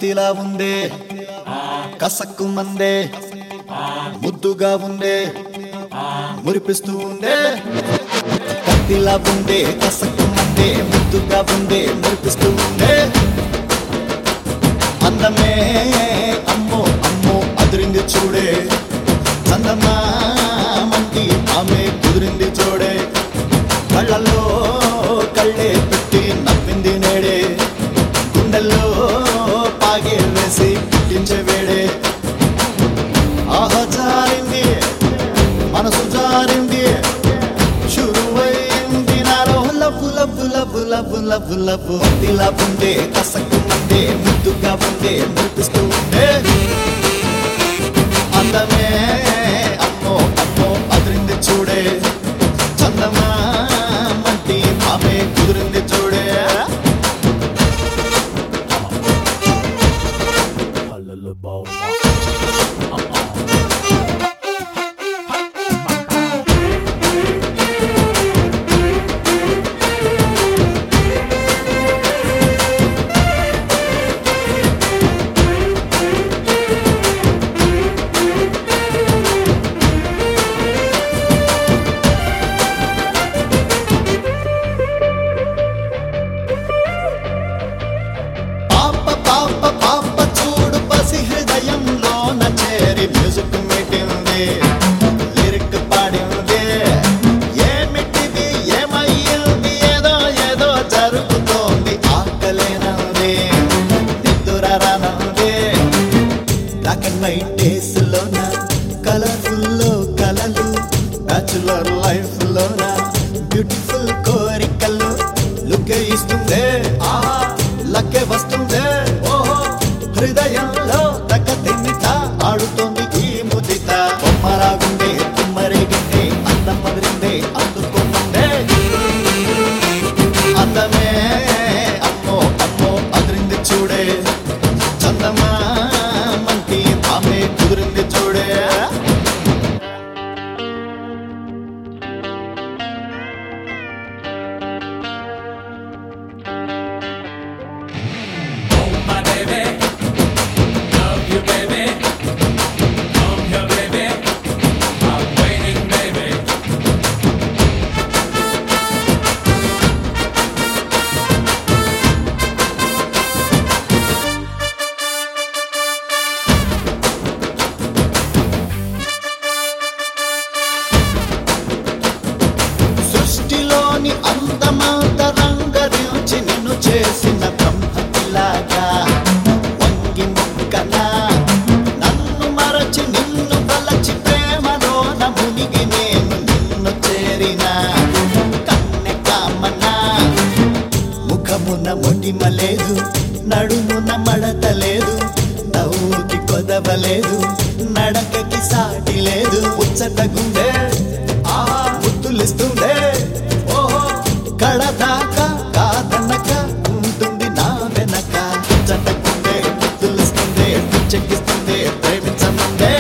కత్తిలా ఉందే కసక్కు మందే ముద్దుగా ఉందే మురిపిస్తూ ఉందే కత్తిలా ఉందే కసక్కు మందే ముద్దుగా ఉందే మురిపిస్తూ ఉందే అందమే అమ్మో అమ్మో అదిరింది చూడే చందమా మంటి ఆమె కుదిరింది చూడే కళ్ళల్లో కళ్ళే పెట్టి నవ్వింది నేడే గుండెల్లో పాగే వేసి పుట్టించే వేడే ఆహా జారింది మనసు జారింది శురువైంది నాలో లబ్బు లబ్బు లబ్బు లబ్బు లబ్బు లబ్బు ఇలా ఉందే కసక్కు ఉందే ముద్దుగా ఉందే మురిపిస్తూ ఉందే అందమే అమ్మో అమ్మో అదిరింది చూడే చందమా మంటి ఆమె కుదిరింది చూడే పాప పాప పాప చూడు పసి హృదయంలో చేరి మ్యూజిక్ మీటింది లిరిక్ పాడింది ఏమిటిది ఏమయ్యింది ఏదో ఏదో జరుగుతోంది ఆకలేనంది నిద్దురరానంది బ్లాక్ అండ్ వైట్ డేస్ లోన కలర్ఫుల్ లో కలలు బ్యాచులర్ లైఫ్ లోన బ్యూటిఫుల్ కోరికలు లుక్ ఇస్తుందే ఆహా లక్కే వస్తుందే ఓహో హృదయంలో తగ్గ తిన్నిట ఆడుతోంది ఈ ముదిత బొమ్మరాగుండే కుమ్మరేగిందే అందం మదిరిందే అందుకోమందే అందమే అమ్మో అమ్మో అదిరింది చూడే చందమా మంటి ఆమె కుదిరింది చూడే my baby. Love you, baby. Come here, baby. I'm waiting, baby. సృష్టిలోని అందమాత రంగరించి నిన్ను చేసిన బ్రహ్మతిలాగా వంగి మొక్కనా నన్ను మరచి నిన్ను తలచి ప్రేమలోన మునిగి నేను నిన్ను చేరిన కన్నె కామనా ముఖమున మొటిమలేదు నడుమున మడత లేదు నవ్వుకి కొదవలేదు నడకకి సాటి లేదు ఉచ్చట గుండె ఆహా ముద్దులిస్తుందే ఓహో కడదాకా కాదనక ఉంటుంది నా వెనక ఉచ్చట గుండె ముద్దులిస్తుందే పిచ్చెక్కిస్తుందే ప్రేమించమందే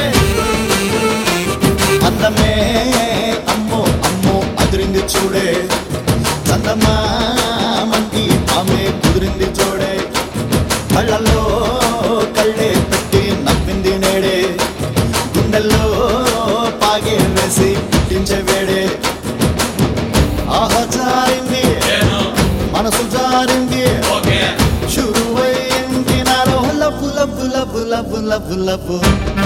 అందమే అమ్మో అమ్మో అదిరింది చూడే చందమా మంటి ఆమె కుదిరింది చూడే కళ్ళల్లో కళ్ళే పెట్టి నవ్వింది నేడే గుండెల్లో పాగే వేసి పుట్టించే వేడే ఆహా జారింది మనసు జారింది Okay. శురువైంది నాలో లబ్బు లబ్బు లబ్బు లబ్బు లబ్బు లబ్బు